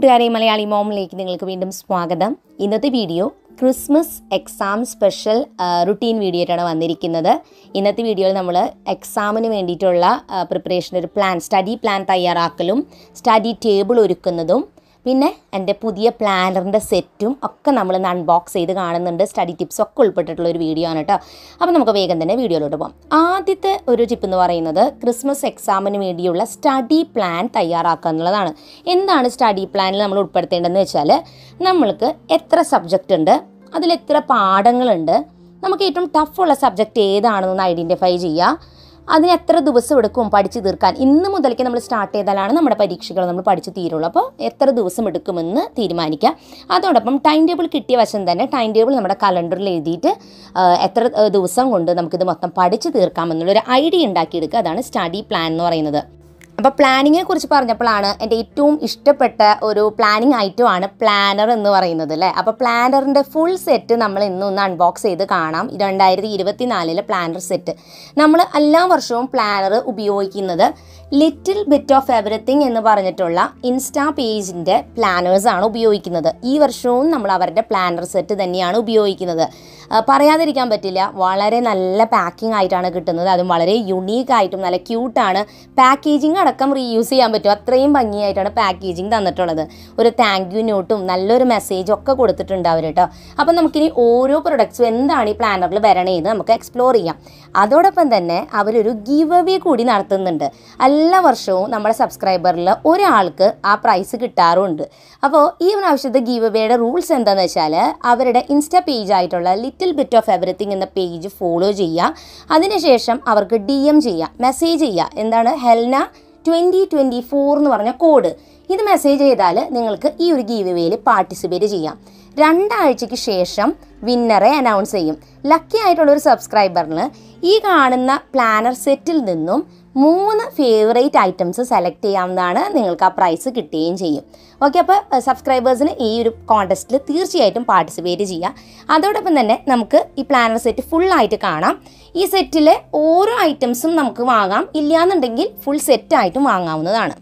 കൂട്ടുകാരെ മലയാളി മോമിലേക്ക് നിങ്ങൾക്ക് വീണ്ടും സ്വാഗതം ഇന്നത്തെ video Christmas exam special routine video ആയിട്ടാണ് വന്നിരിക്കുന്നത് ഇന്നത്തെ വീഡിയോയിൽ നമ്മൾ എക്സാമിന് വേണ്ടിയിട്ടുള്ള പ്രിപ്പറേഷൻ ഒരു പ്ലാൻ സ്റ്റഡി പ്ലാൻ തയ്യാറാക്കലും സ്റ്റഡി ടേബിൾ ഒരുക്കുന്നതും പിന്നെ എൻ്റെ പുതിയ പ്ലാനറിൻ്റെ സെറ്റും ഒക്കെ നമ്മൾ ഇന്ന് അൺബോക്സ് ചെയ്ത് കാണുന്നുണ്ട് സ്റ്റഡി ടിപ്സ് ഒക്കെ ഉൾപ്പെട്ടിട്ടുള്ള ഒരു വീഡിയോ ആണ് കേട്ടോ അപ്പോൾ നമുക്ക് വേഗം തന്നെ വീഡിയോയിലോട്ട് പോകാം ആദ്യത്തെ ഒരു ടിപ്പ് എന്ന് പറയുന്നത് ക്രിസ്മസ് എക്സാമിന് വേണ്ടിയുള്ള സ്റ്റഡി പ്ലാൻ തയ്യാറാക്കുക എന്നുള്ളതാണ് എന്താണ് സ്റ്റഡി പ്ലാനിൽ നമ്മൾ ഉൾപ്പെടുത്തേണ്ടതെന്ന് വെച്ചാൽ നമ്മൾക്ക് എത്ര സബ്ജക്റ്റ് ഉണ്ട് അതിൽ എത്ര പാഠങ്ങളുണ്ട് നമുക്ക് ഏറ്റവും ടഫുള്ള സബ്ജക്റ്റ് ഏതാണെന്ന് ഐഡൻറ്റിഫൈ ചെയ്യുക അതിന് എത്ര ദിവസം എടുക്കും പഠിച്ചു തീർക്കാൻ ഇന്ന് മുതലേക്ക് നമ്മൾ സ്റ്റാർട്ട് ചെയ്താലാണ് നമ്മുടെ പരീക്ഷകൾ നമ്മൾ പഠിച്ചു തീരുള്ളൂ അപ്പോൾ എത്ര ദിവസം എടുക്കുമെന്ന് തീരുമാനിക്കുക അതോടൊപ്പം ടൈം ടേബിൾ കിട്ടിയ വശം തന്നെ ടൈം ടേബിൾ നമ്മുടെ കലണ്ടറിൽ എഴുതിയിട്ട് ആ, എത്ര ആ, ദിവസം കൊണ്ട് നമുക്കിത് മൊത്തം പഠിച്ചു തീർക്കാമെന്നുള്ളൊരു ഐഡിയ ഉണ്ടാക്കിയെടുക്കുക അതാണ് സ്റ്റഡി പ്ലാൻ എന്ന് പറയുന്നത് അപ്പോൾ പ്ലാനിങ്ങിനെ കുറിച്ച് പറഞ്ഞപ്പോഴാണ് എൻ്റെ ഏറ്റവും ഇഷ്ടപ്പെട്ട ഒരു പ്ലാനിങ് ഐറ്റമാണ് പ്ലാനർ എന്ന് പറയുന്നത് അല്ലേ അപ്പോൾ പ്ലാനറിൻ്റെ ഫുൾ സെറ്റ് നമ്മൾ ഇന്ന് ഒന്ന് അൺബോക്സ് ചെയ്ത് കാണാം രണ്ടായിരത്തി ഇരുപത്തി നാലിലെ പ്ലാനർ സെറ്റ് നമ്മൾ എല്ലാ വർഷവും പ്ലാനർ ഉപയോഗിക്കുന്നത് ലിറ്റിൽ ബിറ്റ് ഓഫ് എവറിത്തിങ് എന്ന് പറഞ്ഞിട്ടുള്ള ഇൻസ്റ്റാ പേജിൻ്റെ പ്ലാനേഴ്സാണ് ഉപയോഗിക്കുന്നത് ഈ വർഷവും നമ്മൾ അവരുടെ പ്ലാനർ സെറ്റ് തന്നെയാണ് ഉപയോഗിക്കുന്നത് ആ, പറയാതിരിക്കാൻ പറ്റില്ല വളരെ നല്ല പാക്കിംഗ് ആയിട്ടാണ് കിട്ടുന്നത് അതും വളരെ യുണീക്ക് ആയിട്ടും നല്ല ക്യൂട്ടാണ് പാക്കേജിങ് അടക്കം റീയൂസ് ചെയ്യാൻ പറ്റും അത്രയും ഭംഗിയായിട്ടാണ് പാക്കേജിങ് തന്നിട്ടുള്ളത് ഒരു താങ്ക് യു നോട്ടും നല്ലൊരു മെസ്സേജും ഒക്കെ കൊടുത്തിട്ടുണ്ട് അവർ കേട്ടോ അപ്പം നമുക്കിനി ഓരോ പ്രൊഡക്ട്സും എന്താണ് ഈ പ്ലാനറിൽ വരണേന്ന് നമുക്ക് എക്സ്പ്ലോർ ചെയ്യാം അതോടൊപ്പം തന്നെ അവരൊരു ഗീവ് അവേ കൂടി നടത്തുന്നുണ്ട് എല്ലാ വർഷവും നമ്മുടെ സബ്സ്ക്രൈബറിൽ ഒരാൾക്ക് ആ പ്രൈസ് കിട്ടാറുമുണ്ട് അപ്പോൾ ഈ പ്രാവശ്യത്തെ ഗീവ് അവേയുടെ റൂൾസ് എന്താണെന്ന് വെച്ചാൽ അവരുടെ ഇൻസ്റ്റ പേജ് ആയിട്ടുള്ള ലിറ്റിൽ ബിറ്റ് ഓഫ് എവറിത്തിങ് എന്ന പേജ് ഫോളോ ചെയ്യുക അതിനുശേഷം അവർക്ക് ഡി എം ചെയ്യുക മെസ്സേജ് ചെയ്യുക എന്താണ് ഹെൽന ട്വൻറ്റി ട്വൻറ്റി ഫോർ എന്ന് പറഞ്ഞ കോഡ് ഇത് മെസ്സേജ് ചെയ്താൽ നിങ്ങൾക്ക് ഈ ഒരു ഗീവ് അവേയിൽ പാർട്ടിസിപ്പേറ്റ് ചെയ്യാം രണ്ടാഴ്ചയ്ക്ക് ശേഷം വിന്നറെ അനൗൺസ് ചെയ്യും ലക്കി ആയിട്ടുള്ള ഒരു സബ്സ്ക്രൈബറിന് ഈ കാണുന്ന പ്ലാനർ സെറ്റിൽ നിന്നും മൂന്ന് ഫേവറേറ്റ് ഐറ്റംസ് സെലക്ട് ചെയ്യാവുന്നതാണ് നിങ്ങൾക്ക് ആ പ്രൈസ് കിട്ടുകയും ചെയ്യും ഓക്കെ അപ്പോൾ സബ്സ്ക്രൈബേഴ്സിന് ഈ ഒരു കോൺടെസ്റ്റിൽ തീർച്ചയായിട്ടും പാർട്ടിസിപ്പേറ്റ് ചെയ്യാം അതോടൊപ്പം തന്നെ നമുക്ക് ഈ പ്ലാനർ സെറ്റ് ഫുള്ളായിട്ട് കാണാം ഈ സെറ്റിലെ ഓരോ ഐറ്റംസും നമുക്ക് വാങ്ങാം ഇല്ലയെന്നുണ്ടെങ്കിൽ ഫുൾ സെറ്റായിട്ടും വാങ്ങാവുന്നതാണ്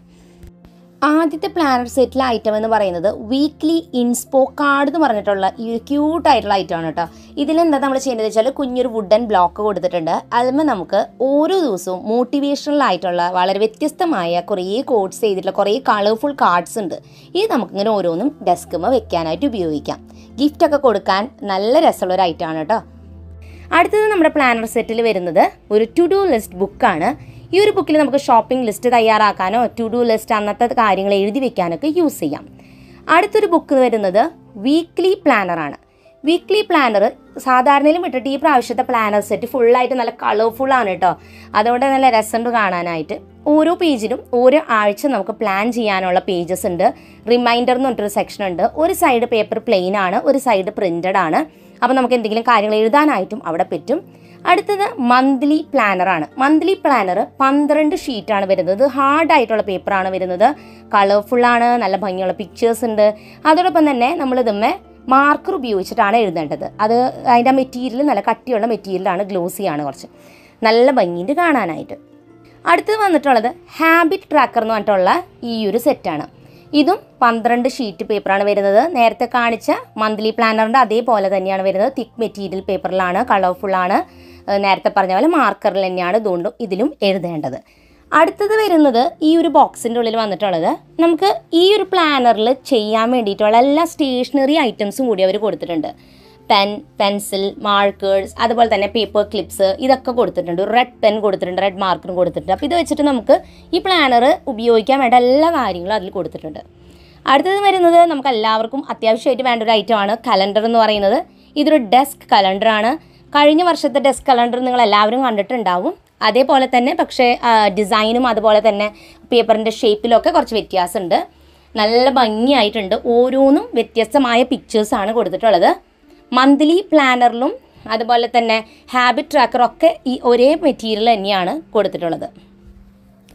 ആദ്യത്തെ പ്ലാനർ സെറ്റിലെ ഐറ്റം എന്ന് പറയുന്നത് വീക്ക്ലി ഇൻസ്പോ കാർഡ് എന്ന് പറഞ്ഞിട്ടുള്ള ഈ ഒരു ക്യൂട്ട് ആയിട്ടുള്ള ഐറ്റം ആണ് കേട്ടോ ഇതിലെന്താ നമ്മൾ ചെയ്യേണ്ടത് വെച്ചാൽ കുഞ്ഞൊരു വുഡൻ ബ്ലോക്ക് കൊടുത്തിട്ടുണ്ട് അതിന്മേൽ നമുക്ക് ഓരോ ദിവസവും മോട്ടിവേഷണൽ ആയിട്ടുള്ള വളരെ വ്യത്യസ്തമായ കുറേ കോഡ്സ് ചെയ്തിട്ടുള്ള കുറേ കളർഫുൾ കാർഡ്സ് ഉണ്ട് ഇത് നമുക്കിങ്ങനെ ഓരോന്നും ഡെസ്കുമ്പോൾ വെക്കാനായിട്ട് ഉപയോഗിക്കാം ഗിഫ്റ്റ് ഒക്കെ കൊടുക്കാൻ നല്ല രസമുള്ള ഒരു ഐറ്റം ആണ് കേട്ടോ അടുത്തത് നമ്മുടെ പ്ലാനർ സെറ്റിൽ വരുന്നത് ഒരു ടു ഡു ലിസ്റ്റ് ബുക്കാണ് ഈ ഒരു ബുക്കിൽ നമുക്ക് ഷോപ്പിംഗ് ലിസ്റ്റ് തയ്യാറാക്കാനോ ടു ഡു ലിസ്റ്റ് അന്നത്തെ കാര്യങ്ങൾ എഴുതി വെക്കാനൊക്കെ യൂസ് ചെയ്യാം അടുത്തൊരു ബുക്ക് വരുന്നത് വീക്ക്ലി പ്ലാനറാണ് വീക്ക്ലി പ്ലാനർ സാധാരണയിലും വിട്ടിട്ട് ഈ പ്രാവശ്യത്തെ പ്ലാനർ സെറ്റ് ഫുള്ളായിട്ട് നല്ല കളർഫുൾ ആണ് കേട്ടോ അതുകൊണ്ട് നല്ല രസമുണ്ട് കാണാനായിട്ട് ഓരോ പേജിലും ഓരോ ആഴ്ച നമുക്ക് പ്ലാൻ ചെയ്യാനുള്ള പേജസ് ഉണ്ട് റിമൈൻഡർ എന്ന് പറഞ്ഞിട്ടൊരു സെക്ഷൻ ഉണ്ട് ഒരു സൈഡ് പേപ്പർ പ്ലെയിൻ ആണ് ഒരു സൈഡ് പ്രിന്റഡ് ആണ് അപ്പോൾ നമുക്ക് എന്തെങ്കിലും കാര്യങ്ങൾ എഴുതാനായിട്ടും അവിടെ പറ്റും അടുത്തത് മന്ത്ലി പ്ലാനറാണ് മന്ത്ലി പ്ലാനർ പന്ത്രണ്ട് ഷീറ്റാണ് വരുന്നത് ഇത് ഹാർഡ് ആയിട്ടുള്ള പേപ്പറാണ് വരുന്നത് കളർഫുള്ളാണ് നല്ല ഭംഗിയുള്ള പിക്ചേഴ്സ് ഉണ്ട് അതോടൊപ്പം തന്നെ നമ്മൾ ഇതുമ്മേ മാർക്കർ ഉപയോഗിച്ചിട്ടാണ് എഴുതേണ്ടത് അത് അതിൻ്റെ മെറ്റീരിയൽ നല്ല കട്ടിയുള്ള മെറ്റീരിയലാണ് ഗ്ലോസിയാണ് കുറച്ച് നല്ല ഭംഗിയുണ്ട് കാണാനായിട്ട് അടുത്തത് വന്നിട്ടുള്ളത് ഹാബിറ്റ് ട്രാക്കർ എന്ന് പറഞ്ഞിട്ടുള്ള ഈ ഒരു സെറ്റാണ് ഇതും പന്ത്രണ്ട് ഷീറ്റ് പേപ്പറാണ് വരുന്നത് നേരത്തെ കാണിച്ച മന്ത്ലി പ്ലാനറിൻ്റെ അതേപോലെ തന്നെയാണ് വരുന്നത് തിക്ക് മെറ്റീരിയൽ പേപ്പറിലാണ് കളർഫുള്ളാണ് നേരത്തെ പറഞ്ഞ പോലെ മാർക്കറിൽ തന്നെയാണ് ഇതുകൊണ്ടും ഇതിലും എഴുതേണ്ടത് അടുത്തത് വരുന്നത് ഈ ഒരു ബോക്സിൻ്റെ ഉള്ളിൽ വന്നിട്ടുള്ളത് നമുക്ക് ഈ ഒരു പ്ലാനറിൽ ചെയ്യാൻ വേണ്ടിയിട്ടുള്ള എല്ലാ സ്റ്റേഷനറി ഐറ്റംസും കൂടി അവർ കൊടുത്തിട്ടുണ്ട് പെൻ പെൻസിൽ മാർക്കേഴ്സ് അതുപോലെ തന്നെ പേപ്പർ ക്ലിപ്സ് ഇതൊക്കെ കൊടുത്തിട്ടുണ്ട് റെഡ് പെൻ കൊടുത്തിട്ടുണ്ട് റെഡ് മാർക്കറും കൊടുത്തിട്ടുണ്ട് അപ്പോൾ ഇത് വെച്ചിട്ട് നമുക്ക് ഈ പ്ലാനർ ഉപയോഗിക്കാൻ വേണ്ട എല്ലാ കാര്യങ്ങളും അതിൽ കൊടുത്തിട്ടുണ്ട് അടുത്തത് വരുന്നത് നമുക്ക് എല്ലാവർക്കും അത്യാവശ്യമായിട്ട് വേണ്ട ഒരു ഐറ്റമാണ് കലണ്ടർ എന്ന് പറയുന്നത് ഇതൊരു ഡെസ്ക് കലണ്ടറാണ് കഴിഞ്ഞ വർഷത്തെ ഡെസ്ക് കലണ്ടർ നിങ്ങൾ എല്ലാവരും കണ്ടിട്ടുണ്ടാവും അതേപോലെ തന്നെ പക്ഷേ ഡിസൈനും അതുപോലെ തന്നെ പേപ്പറിൻ്റെ ഷേപ്പിലൊക്കെ കുറച്ച് വ്യത്യാസമുണ്ട് നല്ല ഭംഗിയായിട്ടുണ്ട് ഓരോന്നും വ്യത്യസ്തമായ പിക്ചേഴ്സാണ് കൊടുത്തിട്ടുള്ളത് മന്ത്ലി പ്ലാനറിലും അതുപോലെ തന്നെ ഹാബിറ്റ് ട്രാക്കറൊക്കെ ഈ ഒരേ മെറ്റീരിയൽ തന്നെയാണ് കൊടുത്തിട്ടുള്ളത്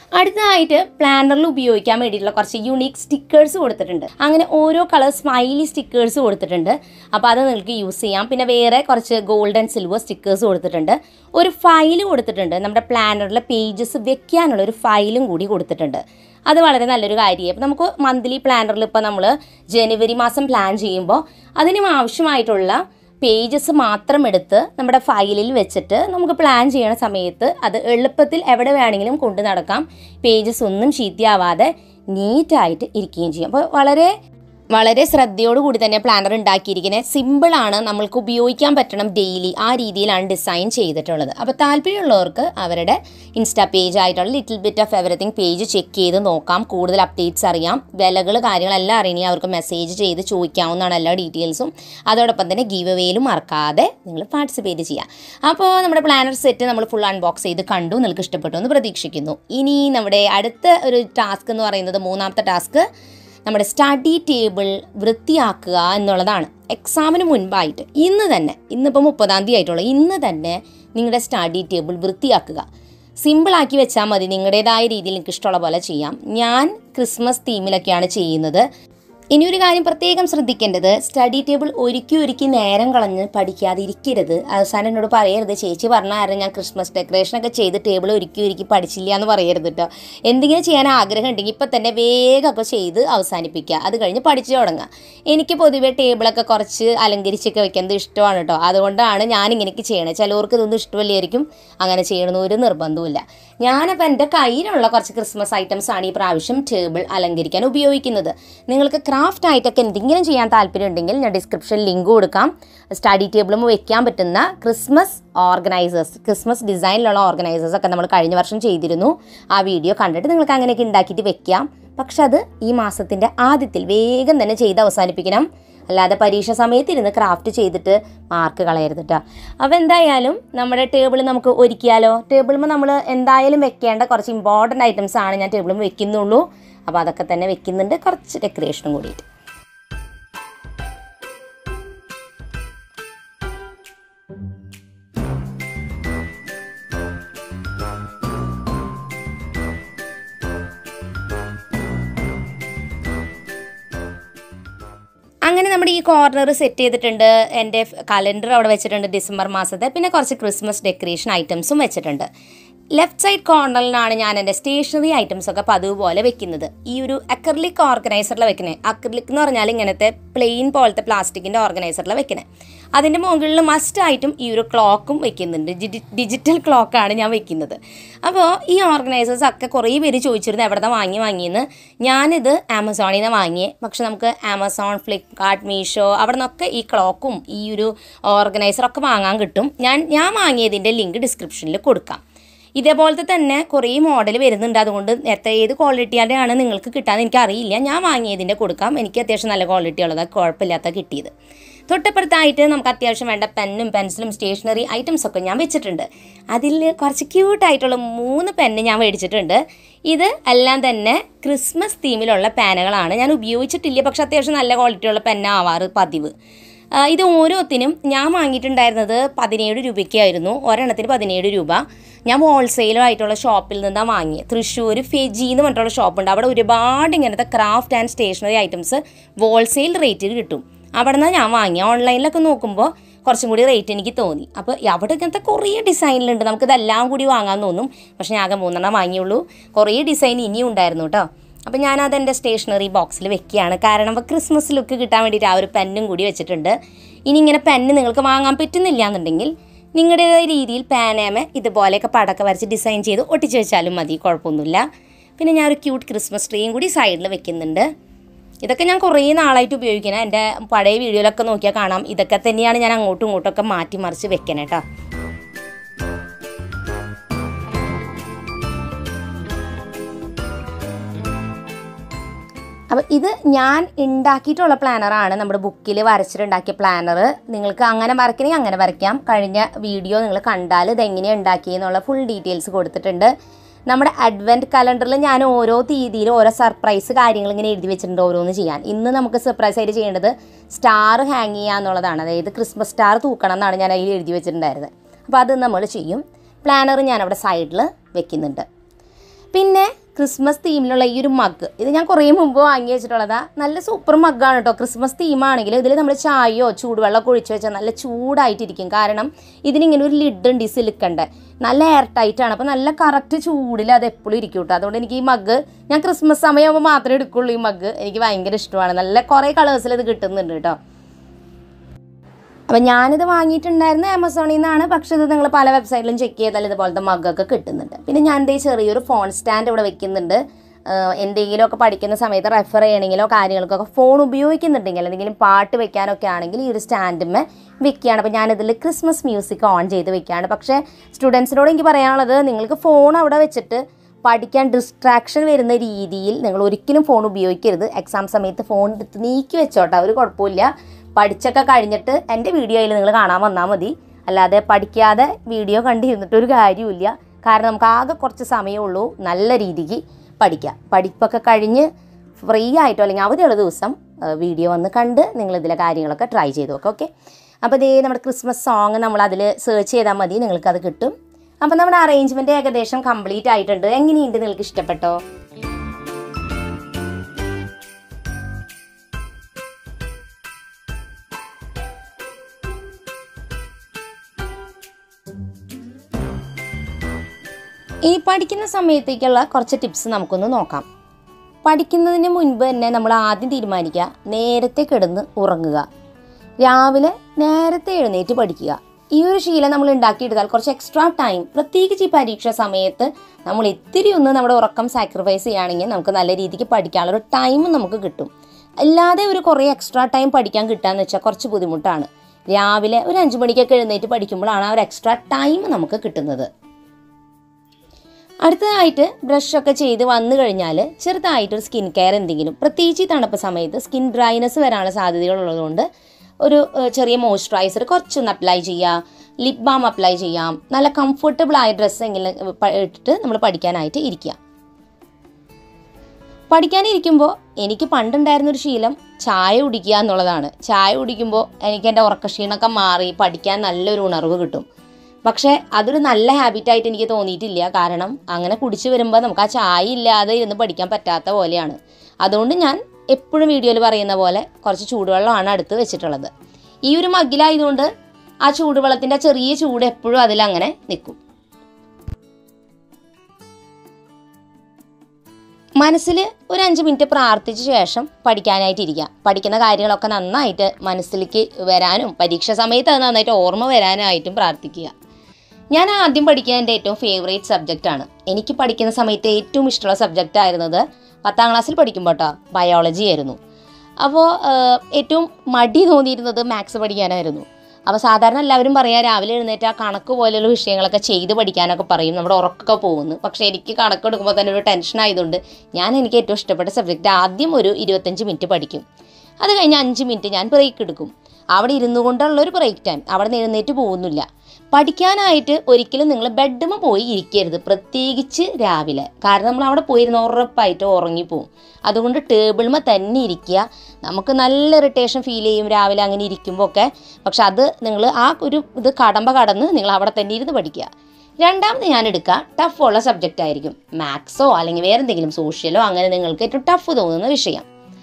അടുത്തതായിട്ട് പ്ലാനറിൽ ഉപയോഗിക്കാൻ വേണ്ടിയിട്ടുള്ള കുറച്ച് യുണീക്ക് സ്റ്റിക്കേഴ്സ് കൊടുത്തിട്ടുണ്ട് അങ്ങനെ ഓരോ കളർ സ്മൈലി സ്റ്റിക്കേഴ്സ് കൊടുത്തിട്ടുണ്ട് അപ്പോൾ അത് നിങ്ങൾക്ക് യൂസ് ചെയ്യാം പിന്നെ വേറെ കുറച്ച് ഗോൾഡ് ആൻഡ് സിൽവർ സ്റ്റിക്കേഴ്സ് കൊടുത്തിട്ടുണ്ട് ഒരു ഫയൽ കൊടുത്തിട്ടുണ്ട് നമ്മുടെ പ്ലാനറിലെ പേജസ് വെക്കാനുള്ള ഒരു ഫയലും കൂടി കൊടുത്തിട്ടുണ്ട് അത് വളരെ നല്ലൊരു കാര്യമാണ് അപ്പോൾ നമുക്ക് മന്ത്ലി പ്ലാനറിൽ ഇപ്പോൾ നമ്മൾ ജനുവരി മാസം പ്ലാൻ ചെയ്യുമ്പോൾ അതിനും ആവശ്യമായിട്ടുള്ള പേജസ് മാത്രം എടുത്ത് നമ്മുടെ ഫയലിൽ വെച്ചിട്ട് നമുക്ക് പ്ലാൻ ചെയ്യണ സമയത്ത് അത് എളുപ്പത്തിൽ എവിടെ വേണമെങ്കിലും കൊണ്ടു നടക്കാം പേജസ് ഒന്നും ചീത്തയാവാതെ നീറ്റായിട്ട് ഇരിക്കുകയും ചെയ്യും അപ്പോൾ വളരെ വളരെ ശ്രദ്ധയോടുകൂടി തന്നെ പ്ലാനർ ഉണ്ടാക്കിയിരിക്കുന്നത് സിമ്പിളാണ് നമ്മൾക്ക് ഉപയോഗിക്കാൻ പറ്റണം ഡെയിലി ആ രീതിയിലാണ് ഡിസൈൻ ചെയ്തിട്ടുള്ളത് അപ്പോൾ താല്പര്യമുള്ളവർക്ക് അവരുടെ ഇൻസ്റ്റാ പേജ് ആയിട്ടുള്ള little bit of everything page check ചെയ്ത് നോക്കാം കൂടുതൽ അപ്ഡേറ്റ്സ് അറിയാം വിലകൾ കാര്യങ്ങളെല്ലാം അറിയണമെങ്കിൽ അവർക്ക് മെസ്സേജ് ചെയ്ത് ചോദിക്കാവുന്നതാണ് എല്ലാ ഡീറ്റെയിൽസും അതോടൊപ്പം തന്നെ ഗീവ് അവേയിലും മറക്കാതെ നിങ്ങൾ പാർട്ടിസിപ്പേറ്റ് ചെയ്യാം അപ്പോൾ നമ്മുടെ പ്ലാനർ സെറ്റ് നമ്മൾ ഫുൾ അൺബോക്സ് ചെയ്ത് കണ്ടു നിങ്ങൾക്ക് ഇഷ്ടപ്പെട്ടു എന്ന് പ്രതീക്ഷിക്കുന്നു ഇനി നമ്മുടെ അടുത്ത ഒരു ടാസ്ക് എന്ന് പറയുന്നത് മൂന്നാമത്തെ ടാസ്ക് നമ്മുടെ സ്റ്റഡി ടേബിൾ വൃത്തിയാക്കുക എന്നുള്ളതാണ് എക്സാമിന് മുൻപായിട്ട് ഇന്ന് തന്നെ ഇന്നിപ്പോൾ മുപ്പതാം തീയതി ആയിട്ടുള്ളൂ ഇന്ന് തന്നെ നിങ്ങളുടെ സ്റ്റഡി ടേബിൾ വൃത്തിയാക്കുക സിമ്പിളാക്കി വെച്ചാൽ മതി നിങ്ങളുടേതായ രീതിയിൽ നിങ്ങൾക്ക് ഇഷ്ടമുള്ള പോലെ ചെയ്യാം ഞാൻ ക്രിസ്മസ് തീമിലൊക്കെയാണ് ചെയ്യുന്നത് ഇനി ഒരു കാര്യം പ്രത്യേകം ശ്രദ്ധിക്കേണ്ടത് സ്റ്റഡി ടേബിൾ ഒരുക്കി ഒരുക്കി നേരം കളഞ്ഞ് പഠിക്കാതെ ഇരിക്കരുത് അവസാനം എന്നോട് പറയരുത് ചേച്ചി പറഞ്ഞ കാരണം ഞാൻ ക്രിസ്മസ് ഡെക്കറേഷനൊക്കെ ചെയ്ത് ടേബിൾ ഒരുക്കി ഒരുക്കി പഠിച്ചില്ല എന്ന് പറയരുത് കേട്ടോ എന്തെങ്കിലും ചെയ്യാൻ ആഗ്രഹം ഉണ്ടെങ്കിൽ ഇപ്പം തന്നെ വേഗമൊക്കെ ചെയ്ത് അവസാനിപ്പിക്കുക അത് കഴിഞ്ഞ് പഠിച്ചു തുടങ്ങുക എനിക്ക് പൊതുവേ ടേബിളൊക്കെ കുറച്ച് അലങ്കരിച്ചൊക്കെ വെക്കുന്നത് ഇഷ്ടമാണ് കേട്ടോ അതുകൊണ്ടാണ് ഞാൻ ഇങ്ങനെയൊക്കെ ചെയ്യണത് ചിലവർക്ക് ഇതൊന്നും ഇഷ്ടമല്ലായിരിക്കും അങ്ങനെ ചെയ്യണമെന്ന് ഒരു നിർബന്ധവുമില്ല ഞാനപ്പോൾ എൻ്റെ കയ്യിലുള്ള കുറച്ച് ക്രിസ്മസ് ഐറ്റംസ് ആണ് ഈ പ്രാവശ്യം ടേബിൾ അലങ്കരിക്കാൻ ഉപയോഗിക്കുന്നത് നിങ്ങൾക്ക് ക്രാഫ്റ്റ് ആയിട്ടൊക്കെ എന്തെങ്കിലും ചെയ്യാൻ താല്പര്യം ഉണ്ടെങ്കിൽ ഞാൻ ഡിസ്ക്രിപ്ഷനിൽ ലിങ്ക് കൊടുക്കാം സ്റ്റഡി ടേബിളും വെക്കാൻ പറ്റുന്ന ക്രിസ്മസ് ഓർഗനൈസേഴ്സ് ക്രിസ്മസ് ഡിസൈനിലുള്ള ഓർഗനൈസേഴ്സ് ഒക്കെ നമ്മൾ കഴിഞ്ഞ വർഷം ചെയ്തിരുന്നു ആ വീഡിയോ കണ്ടിട്ട് നിങ്ങൾക്ക് അങ്ങനെയൊക്കെ ഉണ്ടാക്കിയിട്ട് വെക്കാം പക്ഷെ അത് ഈ മാസത്തിൻ്റെ ആദ്യത്തിൽ വേഗം തന്നെ ചെയ്ത് അവസാനിപ്പിക്കണം അല്ലാതെ പരീക്ഷ സമയത്ത് ഇരുന്ന് ക്രാഫ്റ്റ് ചെയ്തിട്ട് മാർക്ക് കളയരുത് കേട്ടോ അപ്പോൾ എന്തായാലും നമ്മുടെ ടേബിൾ നമുക്ക് ഒരുക്കിയാലോ ടേബിളുമ്പോൾ നമ്മൾ എന്തായാലും വെക്കേണ്ട കുറച്ച് ഇമ്പോർട്ടൻ്റ് ഐറ്റംസ് ആണ് ഞാൻ ടേബിളും വെക്കുന്നുള്ളൂ അപ്പോൾ അതൊക്കെ തന്നെ വെക്കുന്നുണ്ട് കുറച്ച് ഡെക്കറേഷനും കൂടിയിട്ട് അങ്ങനെ നമ്മുടെ ഈ കോർണർ സെറ്റ് ചെയ്തിട്ടുണ്ട് എൻ്റെ കലണ്ടർ അവിടെ വെച്ചിട്ടുണ്ട് ഡിസംബർ മാസത്തെ പിന്നെ കുറച്ച് ക്രിസ്മസ് ഡെക്കറേഷൻ ഐറ്റംസും വെച്ചിട്ടുണ്ട് ലെഫ്റ്റ് സൈഡ് കോർണറിലാണ് ഞാൻ എൻ്റെ സ്റ്റേഷനറി ഐറ്റംസ് ഒക്കെ പതിവ് പോലെ വെക്കുന്നത് ഈ ഒരു അക്രലിക് ഓർഗനൈസറിൽ വെക്കുന്നത് അക്രലിക് എന്ന് പറഞ്ഞാൽ ഇങ്ങനത്തെ പ്ലെയിൻ പോലത്തെ പ്ലാസ്റ്റിക്കിൻ്റെ ഓർഗനൈസറിൽ വെക്കുന്നത് അതിൻ്റെ മുകളിൽ മസ്റ്റ് ആയിട്ടും ഈ ഒരു ക്ലോക്കും വെക്കുന്നുണ്ട് ഡിജിറ്റൽ ക്ലോക്കാണ് ഞാൻ വെക്കുന്നത് അപ്പോൾ ഈ ഓർഗനൈസേഴ്സ് ഒക്കെ കുറേ പേര് ചോദിച്ചിരുന്നു എവിടെ നിന്ന് വാങ്ങി വാങ്ങിയെന്ന് ഞാനിത് ആമസോണിൽ നിന്ന് വാങ്ങിയേ പക്ഷെ നമുക്ക് ആമസോൺ ഫ്ലിപ്കാർട്ട് മീഷോ അവിടെ നിന്നൊക്കെ ഈ ക്ലോക്കും ഈ ഒരു ഓർഗനൈസറൊക്കെ വാങ്ങാൻ കിട്ടും ഞാൻ ഞാൻ വാങ്ങിയതിൻ്റെ ലിങ്ക് ഡിസ്ക്രിപ്ഷനിൽ കൊടുക്കാം ഇതേപോലത്തെ തന്നെ കുറേ മോഡൽ വരുന്നുണ്ട് അതുകൊണ്ട് എത്ര ഏത് ക്വാളിറ്റിയുടെയാണ് നിങ്ങൾക്ക് കിട്ടാന്ന് എനിക്ക് അറിയില്ല ഞാൻ വാങ്ങിയതിൻ്റെ കൊടുക്കാം എനിക്ക് അത്യാവശ്യം നല്ല ക്വാളിറ്റി ഉള്ളതാണ് കുഴപ്പമില്ലാത്ത കിട്ടിയത് തൊട്ടപ്പുറത്തായിട്ട് നമുക്ക് അത്യാവശ്യം വേണ്ട പെന്നും പെൻസിലും സ്റ്റേഷനറി ഐറ്റംസ് ഒക്കെ ഞാൻ വെച്ചിട്ടുണ്ട് അതിൽ കുറച്ച് ക്യൂട്ടായിട്ടുള്ള മൂന്ന് പെന്ന് ഞാൻ മേടിച്ചിട്ടുണ്ട് ഇത് എല്ലാം തന്നെ ക്രിസ്മസ് തീമിലുള്ള പെനുകളാണ് ഞാൻ ഉപയോഗിച്ചിട്ടില്ല പക്ഷെ അത്യാവശ്യം നല്ല ക്വാളിറ്റിയുള്ള പെന്നാവാറ് പതിവ് ആ, ഇത് ഓരോത്തിനും ഞാൻ വാങ്ങിയിട്ടുണ്ടായിരുന്നത് പതിനേഴ് രൂപയ്ക്കായിരുന്നു ഒരെണ്ണത്തിന് പതിനേഴ് രൂപ ഞാൻ ഹോൾസെയിലായിട്ടുള്ള ഷോപ്പിൽ നിന്നാണ് വാങ്ങിയത് തൃശ്ശൂർ ഫെജി എന്ന് പറഞ്ഞിട്ടുള്ള ഷോപ്പുണ്ട് അവിടെ ഒരുപാട് ഇങ്ങനത്തെ craft and stationery items wholesale റേറ്റിൽ കിട്ടും അവിടെ നിന്നാണ് ഞാൻ വാങ്ങിയത് ഓൺലൈനിലൊക്കെ നോക്കുമ്പോൾ കുറച്ചും കൂടി റേറ്റ് എനിക്ക് തോന്നി അപ്പോൾ അവിടെ ഇങ്ങനത്തെ കുറേ ഡിസൈനിലുണ്ട് നമുക്കിതെല്ലാം കൂടി വാങ്ങാൻ തോന്നും പക്ഷേ ഞാൻ ആകെ മൂന്നെണ്ണം വാങ്ങിയുള്ളൂ കുറേ ഡിസൈൻ ഇനിയും ഉണ്ടായിരുന്നു കേട്ടോ അപ്പോൾ ഞാനത് എൻ്റെ സ്റ്റേഷനറി ബോക്സിൽ വെക്കുകയാണ് കാരണം അപ്പോൾ ക്രിസ്മസ് ലുക്ക് കിട്ടാൻ വേണ്ടിയിട്ട് ആ ഒരു പെന്നും കൂടി വെച്ചിട്ടുണ്ട് ഇനി ഇങ്ങനെ പെന്ന് നിങ്ങൾക്ക് വാങ്ങാൻ പറ്റുന്നില്ല എന്നുണ്ടെങ്കിൽ നിങ്ങളുടേതായ രീതിയിൽ പാനേമ ഇതുപോലെയൊക്കെ പടക്ക വരച്ച് ഡിസൈൻ ചെയ്ത് ഒട്ടിച്ച് വെച്ചാലും മതി കുഴപ്പമൊന്നുമില്ല പിന്നെ ഞാൻ ഒരു ക്യൂട്ട് ക്രിസ്മസ് ട്രീയും കൂടി സൈഡിൽ വെക്കുന്നുണ്ട് ഇതൊക്കെ ഞാൻ കുറേ നാളായിട്ട് ഉപയോഗിക്കണം എൻ്റെ പഴയ വീഡിയോയിലൊക്കെ നോക്കിയാൽ കാണാം ഇതൊക്കെ തന്നെയാണ് ഞാൻ അങ്ങോട്ടും ഇങ്ങോട്ടൊക്കെ മാറ്റി മറിച്ച് വെക്കണേ കേട്ടോ അപ്പോൾ ഇത് ഞാൻ ഉണ്ടാക്കിയിട്ടുള്ള പ്ലാനറാണ് നമ്മുടെ ബുക്കിൽ വരച്ചിട്ടുണ്ടാക്കിയ പ്ലാനർ നിങ്ങൾക്ക് അങ്ങനെ വരയ്ക്കണമെങ്കിൽ അങ്ങനെ വരയ്ക്കാം കഴിഞ്ഞ വീഡിയോ നിങ്ങൾ കണ്ടാൽ ഇതെങ്ങനെയാണ് ഉണ്ടാക്കിയെന്നുള്ള ഫുൾ ഡീറ്റെയിൽസ് കൊടുത്തിട്ടുണ്ട് നമ്മുടെ അഡ്വൻറ്റ് കലണ്ടറിൽ ഞാൻ ഓരോ തീയതിയിൽ ഓരോ സർപ്രൈസ് കാര്യങ്ങൾ ഇങ്ങനെ എഴുതി വെച്ചിട്ടുണ്ട് ഓരോന്ന് ചെയ്യാൻ ഇന്ന് നമുക്ക് സർപ്രൈസ് ആയിട്ട് ചെയ്യേണ്ടത് സ്റ്റാർ ഹാങ് ചെയ്യുക എന്നുള്ളതാണ് അതായത് ക്രിസ്മസ് സ്റ്റാർ തൂക്കണം എന്നാണ് ഞാൻ അതിൽ എഴുതി വെച്ചിട്ടുണ്ടായിരുന്നത് അപ്പോൾ അത് നമ്മൾ ചെയ്യും പ്ലാനർ ഞാൻ അവിടെ സൈഡിൽ വെക്കുന്നുണ്ട് പിന്നെ ക്രിസ്മസ് തീമിലുള്ള ഈ ഒരു മഗ് ഇത് ഞാൻ കുറേ മുമ്പ് വാങ്ങി വെച്ചിട്ടുള്ളതാ നല്ല സൂപ്പർ മഗ്ഗാണ് കേട്ടോ ക്രിസ്മസ് തീമാണെങ്കിൽ ഇതിൽ നമ്മൾ ചായയോ ചൂടുവെള്ളമൊക്കെ ഒഴിച്ച് വെച്ചാൽ നല്ല ചൂടായിട്ടിരിക്കും കാരണം ഇതിനിങ്ങനെ ഒരു ലിഡ് ഉണ്ട് ഈ സിലിക്കൻ്റെ നല്ല എയർ ടൈറ്റ് ആണ് അപ്പോൾ നല്ല കറക്റ്റ് ചൂടിൽ അത് എപ്പോഴും ഇരിക്കും കേട്ടോ അതുകൊണ്ട് എനിക്ക് ഈ മഗ് ഞാൻ ക്രിസ്മസ് സമയമാകുമ്പോൾ മാത്രമേ എടുക്കുള്ളൂ ഈ മഗ് എനിക്ക് ഭയങ്കര ഇഷ്ടമാണ് നല്ല കുറേ കളേഴ്സിൽ ഇത് കിട്ടുന്നുണ്ട് കേട്ടോ അപ്പം ഞാനിത് വാങ്ങിയിട്ടുണ്ടായിരുന്നത് ആമസോണിൽ നിന്നാണ് പക്ഷേ ഇത് നിങ്ങൾ പല വെബ്സൈറ്റിലും ചെക്ക് ചെയ്താൽ ഇതുപോലത്തെ മഗ്ഗൊക്കെ കിട്ടുന്നുണ്ട് പിന്നെ ഞാൻ എന്തേ ചെറിയൊരു ഫോൺ സ്റ്റാൻഡ് ഇവിടെ വെക്കുന്നുണ്ട് ആഹ് എന്തെങ്കിലുമൊക്കെ പഠിക്കുന്ന സമയത്ത് റെഫർ ചെയ്യണമെങ്കിലോ കാര്യങ്ങൾക്കൊക്കെ ഫോൺ ഉപയോഗിക്കുന്നുണ്ടെങ്കിൽ എന്തെങ്കിലും പാട്ട് വെക്കാനൊക്കെ ആണെങ്കിൽ ഈ ഒരു സ്റ്റാൻഡിന്മേ വെക്കുകയാണ് അപ്പോൾ ഞാനിതിൽ ക്രിസ്മസ് മ്യൂസിക് ഓൺ ചെയ്ത് വെക്കുകയാണ് പക്ഷേ സ്റ്റുഡൻസിനോട് എനിക്ക് പറയാനുള്ളത് നിങ്ങൾക്ക് ഫോൺ അവിടെ വെച്ചിട്ട് പഠിക്കാൻ ഡിസ്ട്രാക്ഷൻ വരുന്ന രീതിയിൽ നിങ്ങൾ ഒരിക്കലും ഫോൺ ഉപയോഗിക്കരുത് എക്സാം സമയത്ത് ഫോൺ എടുത്ത് നീക്കി വെച്ചോട്ടെ ഒരു കുഴപ്പമില്ല പഠിച്ചൊക്കെ കഴിഞ്ഞിട്ട് എൻ്റെ വീഡിയോയിൽ നിങ്ങൾ കാണാൻ വന്നാൽ മതി അല്ലാതെ പഠിക്കാതെ വീഡിയോ കണ്ടിരുന്നിട്ട് ഒരു കാര്യമില്ല കാരണം നമുക്ക് ആകെ കുറച്ച് സമയമേ ഉള്ളൂ നല്ല രീതിക്ക് പഠിക്കാം പഠിപ്പൊക്കെ കഴിഞ്ഞ് ഫ്രീ ആയിട്ടോ അല്ലെങ്കിൽ അവധിയുള്ള ദിവസം വീഡിയോ വന്ന് കണ്ട് നിങ്ങൾ ഇതിലെ കാര്യങ്ങളൊക്കെ ട്രൈ ചെയ്ത് നോക്കാം ഓക്കെ അപ്പോൾ ഇതേ നമ്മുടെ ക്രിസ്മസ് സോങ് നമ്മൾ അതിൽ സെർച്ച് ചെയ്താൽ മതി നിങ്ങൾക്കത് കിട്ടും അപ്പോൾ നമ്മുടെ അറേഞ്ച്മെൻറ്റ് ഏകദേശം കംപ്ലീറ്റ് ആയിട്ടുണ്ട് എങ്ങനെയുണ്ട് നിങ്ങൾക്ക് ഇഷ്ടപ്പെട്ടോ ഇനി പഠിക്കുന്ന സമയത്തേക്കുള്ള കുറച്ച് ടിപ്സ് നമുക്കൊന്ന് നോക്കാം പഠിക്കുന്നതിന് മുൻപ് തന്നെ നമ്മൾ ആദ്യം തീരുമാനിക്കുക നേരത്തെ കിടന്ന് ഉറങ്ങുക രാവിലെ നേരത്തെ എഴുന്നേറ്റ് പഠിക്കുക ഈ ഒരു ശീലം നമ്മൾ ഉണ്ടാക്കിയെടുത്താൽ കുറച്ച് എക്സ്ട്രാ ടൈം പ്രത്യേകിച്ച് ഈ പരീക്ഷ സമയത്ത് നമ്മൾ ഇത്തിരി ഒന്ന് നമ്മുടെ ഉറക്കം സാക്രിഫൈസ് ചെയ്യുകയാണെങ്കിൽ നമുക്ക് നല്ല രീതിക്ക് പഠിക്കാനുള്ള ഒരു ടൈം നമുക്ക് കിട്ടും അല്ലാതെ ഒരു കുറേ എക്സ്ട്രാ ടൈം പഠിക്കാൻ കിട്ടാന്ന് വെച്ചാൽ കുറച്ച് ബുദ്ധിമുട്ടാണ് രാവിലെ ഒരു അഞ്ച് മണിക്കൊക്കെ എഴുന്നേറ്റ് പഠിക്കുമ്പോഴാണ് ആ ഒരു എക്സ്ട്രാ ടൈം നമുക്ക് കിട്ടുന്നത് അടുത്തതായിട്ട് ബ്രഷൊക്കെ ചെയ്ത് വന്നു കഴിഞ്ഞാൽ ചെറുതായിട്ടൊരു സ്കിൻ കെയർ എന്തെങ്കിലും പ്രത്യേകിച്ച് ഈ തണുപ്പ് സമയത്ത് സ്കിൻ ഡ്രൈനെസ് വരാനുള്ള സാധ്യതകളുള്ളതുകൊണ്ട് ഒരു ഏഹ്, ചെറിയ മോയ്സ്ചറൈസർ കുറച്ചൊന്ന് അപ്ലൈ ചെയ്യാം ലിപ് ബാം അപ്ലൈ ചെയ്യാം നല്ല കംഫർട്ടബിൾ ആയ ഡ്രസ്സ് എങ്കിലും പ- ഇട്ടിട്ട് നമ്മൾ പഠിക്കാനായിട്ട് ഇരിക്കുക പഠിക്കാനിരിക്കുമ്പോൾ എനിക്ക് പണ്ടുണ്ടായിരുന്നൊരു ശീലം ചായ കുടിക്കുക എന്നുള്ളതാണ് ചായ കുടിക്കുമ്പോൾ എനിക്ക് എൻ്റെ ഉറക്കക്ഷീണമൊക്കെ മാറി പഠിക്കാൻ നല്ലൊരു ഉണർവ് കിട്ടും പക്ഷേ അതൊരു നല്ല ഹാബിറ്റായിട്ട് എനിക്ക് തോന്നിയിട്ടില്ല കാരണം അങ്ങനെ കുടിച്ചു വരുമ്പോൾ നമുക്ക് ആ ചായ ഇല്ലാതെ ഇരുന്ന് പഠിക്കാൻ പറ്റാത്ത പോലെയാണ് അതുകൊണ്ട് ഞാൻ എപ്പോഴും വീഡിയോയിൽ പറയുന്ന പോലെ കുറച്ച് ചൂടുവെള്ളമാണ് അടുത്ത് വെച്ചിട്ടുള്ളത് ഈ ഒരു മഗ്ഗിലായതുകൊണ്ട് ആ ചൂടുവെള്ളത്തിൻ്റെ ചെറിയ ചൂട് എപ്പോഴും അതിലങ്ങനെ നിൽക്കും മനസ്സിൽ ഒരു അഞ്ച് മിനിറ്റ് പ്രാർത്ഥിച്ച ശേഷം പഠിക്കാനായിട്ട് ഇരിക്കുക പഠിക്കുന്ന കാര്യങ്ങളൊക്കെ നന്നായിട്ട് മനസ്സിലേക്ക് വരാനും പരീക്ഷ സമയത്ത് അത് നന്നായിട്ട് ഓർമ്മ വരാനായിട്ടും പ്രാർത്ഥിക്കുക ഞാൻ ആദ്യം പഠിക്കാൻ എൻ്റെ ഏറ്റവും ഫേവറേറ്റ് സബ്ജക്റ്റാണ് എനിക്ക് പഠിക്കുന്ന സമയത്ത് ഏറ്റവും ഇഷ്ടമുള്ള സബ്ജക്റ്റ് ആയിരുന്നത് പത്താം ക്ലാസ്സിൽ പഠിക്കുമ്പോൾ കേട്ടോ ബയോളജി ആയിരുന്നു അപ്പോൾ ഏറ്റവും മടി തോന്നിയിരുന്നത് മാത്സ് പഠിക്കാനായിരുന്നു അപ്പോൾ സാധാരണ എല്ലാവരും പറയാം രാവിലെ എഴുന്നേറ്റ് ആ കണക്ക് പോലെയുള്ള വിഷയങ്ങളൊക്കെ ചെയ്ത് പഠിക്കാനൊക്കെ പറയും നമ്മുടെ ഉറക്കമൊക്കെ പോകുന്നു പക്ഷേ എനിക്ക് കണക്ക് എടുക്കുമ്പോൾ തന്നെ ഒരു ടെൻഷൻ ആയതുകൊണ്ട് ഞാൻ എനിക്ക് ഏറ്റവും ഇഷ്ടപ്പെട്ട സബ്ജക്റ്റ് ആദ്യം ഒരു ഇരുപത്തഞ്ച് മിനിറ്റ് പഠിക്കും അത് കഴിഞ്ഞ് അഞ്ച് മിനിറ്റ് ഞാൻ ബ്രേക്ക് എടുക്കും അവിടെ ഇരുന്നു കൊണ്ടുള്ള ഒരു ബ്രേക്ക് ടൈം അവിടെ നിന്ന് എഴുന്നേറ്റ് പോകുന്നില്ല പഠിക്കാനായിട്ട് ഒരിക്കലും നിങ്ങൾ ബെഡ്മ പോയി ഇരിക്കരുത് പ്രത്യേകിച്ച് രാവിലെ കാരണം നമ്മൾ അവിടെ പോയിരുന്ന ഉറപ്പായിട്ട് ഉറങ്ങിപ്പോവും അതുകൊണ്ട് ടേബിൾമ തന്നെ ഇരിക്കുക നമുക്ക് നല്ല ഇറിറ്റേഷൻ ഫീൽ ചെയ്യും രാവിലെ അങ്ങനെ ഇരിക്കുമ്പോൾ ഒക്കെ പക്ഷെ അത് നിങ്ങൾ ആ ഒരു ഇത് കടമ്പ കടന്ന് നിങ്ങൾ അവിടെ തന്നെ ഇരുന്ന് പഠിക്കുക രണ്ടാമത് ഞാൻ എടുക്കുക ടഫുള്ള സബ്ജക്റ്റ് ആയിരിക്കും മാത്സോ അല്ലെങ്കിൽ വേറെ എന്തെങ്കിലും സോഷ്യലോ അങ്ങനെ നിങ്ങൾക്ക് ഏറ്റവും ടഫ് തോന്നുന്ന വിഷയം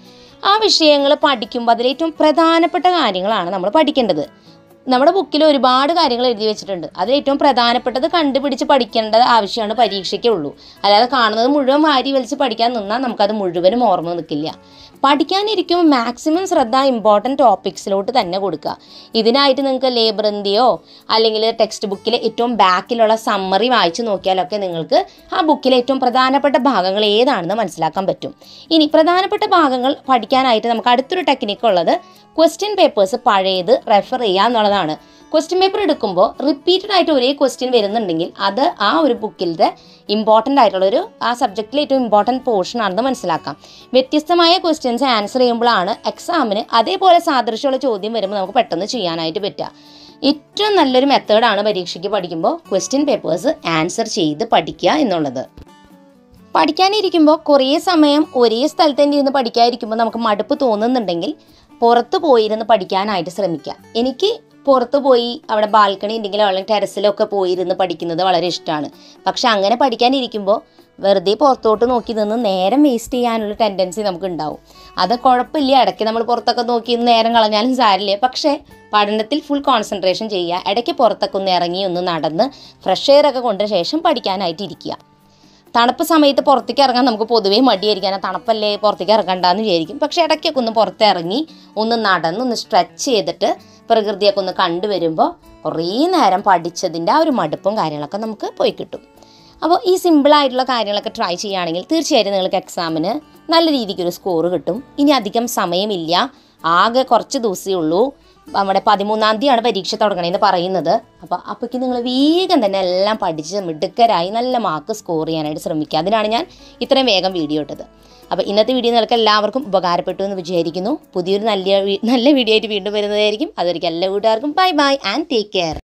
ആ വിഷയങ്ങൾ പഠിക്കുമ്പോൾ അതിൽ ഏറ്റവും പ്രധാനപ്പെട്ട കാര്യങ്ങളാണ് നമ്മൾ പഠിക്കേണ്ടത് നമ്മുടെ ബുക്കിൽ ഒരുപാട് കാര്യങ്ങൾ എഴുതി വെച്ചിട്ടുണ്ട് അതിൽ ഏറ്റവും പ്രധാനപ്പെട്ടത് കണ്ടുപിടിച്ച് പഠിക്കേണ്ട ആവശ്യമാണ് പരീക്ഷയ്ക്കുള്ളൂ അല്ലാതെ കാണുന്നത് മുഴുവൻ വാരി വലിച്ച് പഠിക്കാൻ നിന്നാൽ നമുക്കത് മുഴുവനും ഓർമ്മ നിൽക്കില്ല പഠിക്കാനിരിക്കുമ്പോൾ മാക്സിമം ശ്രദ്ധ ഇമ്പോർട്ടൻറ്റ് ടോപ്പിക്സിലോട്ട് തന്നെ കൊടുക്കുക ഇതിനായിട്ട് നിങ്ങൾക്ക് ലേബറിൻ്റെയോ അല്ലെങ്കിൽ ടെക്സ്റ്റ് ബുക്കിലെ ഏറ്റവും ബാക്കിലുള്ള സമ്മറി വായിച്ച് നോക്കിയാലൊക്കെ നിങ്ങൾക്ക് ആ ബുക്കിലെ ഏറ്റവും പ്രധാനപ്പെട്ട ഭാഗങ്ങൾ ഏതാണെന്ന് മനസ്സിലാക്കാൻ പറ്റും ഇനി പ്രധാനപ്പെട്ട ഭാഗങ്ങൾ പഠിക്കാനായിട്ട് നമുക്ക് അടുത്തൊരു ടെക്നിക്ക് ഉള്ളത് ക്വസ്റ്റ്യൻ പേപ്പേഴ്സ് പഴയത് റെഫർ ചെയ്യുക എന്നുള്ളതാണ് ക്വസ്റ്റ്യൻ പേപ്പർ എടുക്കുമ്പോൾ റിപ്പീറ്റഡ് ആയിട്ട് ഒരേ ക്വസ്റ്റ്യൻ വരുന്നുണ്ടെങ്കിൽ അത് ആ ഒരു ബുക്കിലത്തെ ഇമ്പോർട്ടൻ്റ് ആയിട്ടുള്ളൊരു ആ സബ്ജക്റ്റിലെ ഏറ്റവും ഇമ്പോർട്ടൻറ്റ് പോർഷൻ ആണെന്ന് മനസ്സിലാക്കാം വ്യത്യസ്തമായ ക്വസ്റ്റ്യൻസ് ആൻസർ ചെയ്യുമ്പോഴാണ് എക്സാമിന് അതേപോലെ സാദൃശ്യമുള്ള ചോദ്യം വരുമ്പോൾ നമുക്ക് പെട്ടെന്ന് ചെയ്യാനായിട്ട് പറ്റുക ഏറ്റവും നല്ലൊരു മെത്തേഡാണ് പരീക്ഷയ്ക്ക് പഠിക്കുമ്പോൾ ക്വസ്റ്റ്യൻ പേപ്പേഴ്സ് ആൻസർ ചെയ്ത് പഠിക്കുക എന്നുള്ളത് പഠിക്കാനിരിക്കുമ്പോൾ കുറേ സമയം ഒരേ സ്ഥലത്ത് തന്നെ ഇരുന്ന് പഠിക്കാതിരിക്കുമ്പോൾ നമുക്ക് മടുപ്പ് തോന്നുന്നുണ്ടെങ്കിൽ പുറത്ത് പോയിരുന്ന് പഠിക്കാനായിട്ട് ശ്രമിക്കുക എനിക്ക് പുറത്ത് പോയി അവിടെ ബാൽക്കണി ഉണ്ടെങ്കിലോ അല്ലെങ്കിൽ ടെറസിലോ ഒക്കെ പോയി ഇരുന്ന് പഠിക്കുന്നത് വളരെ ഇഷ്ടമാണ് പക്ഷെ അങ്ങനെ പഠിക്കാനിരിക്കുമ്പോൾ വെറുതെ പുറത്തോട്ട് നോക്കി നിന്ന് നേരം വേസ്റ്റ് ചെയ്യാനുള്ള ടെൻഡൻസി നമുക്ക് ഉണ്ടാവും അത് കുഴപ്പമില്ല ഇടയ്ക്ക് നമ്മൾ പുറത്തൊക്കെ നോക്കി നിന്ന് നേരം കളഞ്ഞാലും സാരില്ല പക്ഷേ പഠനത്തിൽ ഫുൾ കോൺസെൻട്രേഷൻ ചെയ്യുക ഇടയ്ക്ക് പുറത്തൊക്കെ ഒന്ന് ഇറങ്ങി ഒന്ന് നടന്ന് ഫ്രഷ് എയർ ഒക്കെ കൊണ്ട ശേഷം പഠിക്കാനായിട്ട് ഇരിക്കുക തണുപ്പ് സമയത്ത് പുറത്തേക്ക് ഇറങ്ങാൻ നമുക്ക് പൊതുവേ മടിയായിരിക്കും കാരണം തണുപ്പല്ലേ പുറത്തേക്ക് ഇറങ്ങണ്ടെന്ന് വിചാരിക്കും പക്ഷേ ഇടയ്ക്കൊക്കെ ഒന്ന് പുറത്തിറങ്ങി ഒന്ന് നടന്ന് ഒന്ന് സ്ട്രെച്ച് ചെയ്തിട്ട് പ്രകൃതിയൊക്കെ ഒന്ന് കണ്ടുവരുമ്പോൾ കുറേ നേരം പഠിച്ചതിൻ്റെ ആ ഒരു മടുപ്പും കാര്യങ്ങളൊക്കെ നമുക്ക് പോയി കിട്ടും അപ്പോൾ ഈ സിമ്പിളായിട്ടുള്ള കാര്യങ്ങളൊക്കെ ട്രൈ ചെയ്യുകയാണെങ്കിൽ തീർച്ചയായിട്ടും നിങ്ങൾക്ക് എക്സാമിന് നല്ല രീതിക്ക് ഒരു സ്കോർ കിട്ടും ഇനി അധികം സമയമില്ല ആകെ കുറച്ച് ദിവസമേ ഉള്ളൂ നമ്മുടെ പതിമൂന്നാം തീയതിയാണ് പരീക്ഷ തുടങ്ങണമെന്ന് പറയുന്നത് അപ്പോൾ അപ്പോഴേക്ക് നിങ്ങൾ വേഗം തന്നെ എല്ലാം പഠിച്ച് മിടുക്കരായി നല്ല മാർക്ക് സ്കോർ ചെയ്യാനായിട്ട് ശ്രമിക്കുക അതിനാണ് ഞാൻ ഇത്രയും വേഗം വീഡിയോ ഇട്ടത് അപ്പോൾ ഇന്നത്തെ വീഡിയോ നിങ്ങൾക്ക് എല്ലാവർക്കും ഉപകാരപ്പെട്ടു എന്ന് വിചാരിക്കുന്നു പുതിയൊരു നല്ല വീ- നല്ല വീഡിയോ ആയിട്ട് വീണ്ടും വരുന്നതായിരിക്കും അതൊരിക്കൽ എല്ലാ വീട്ടുകാർക്കും bye bye and take care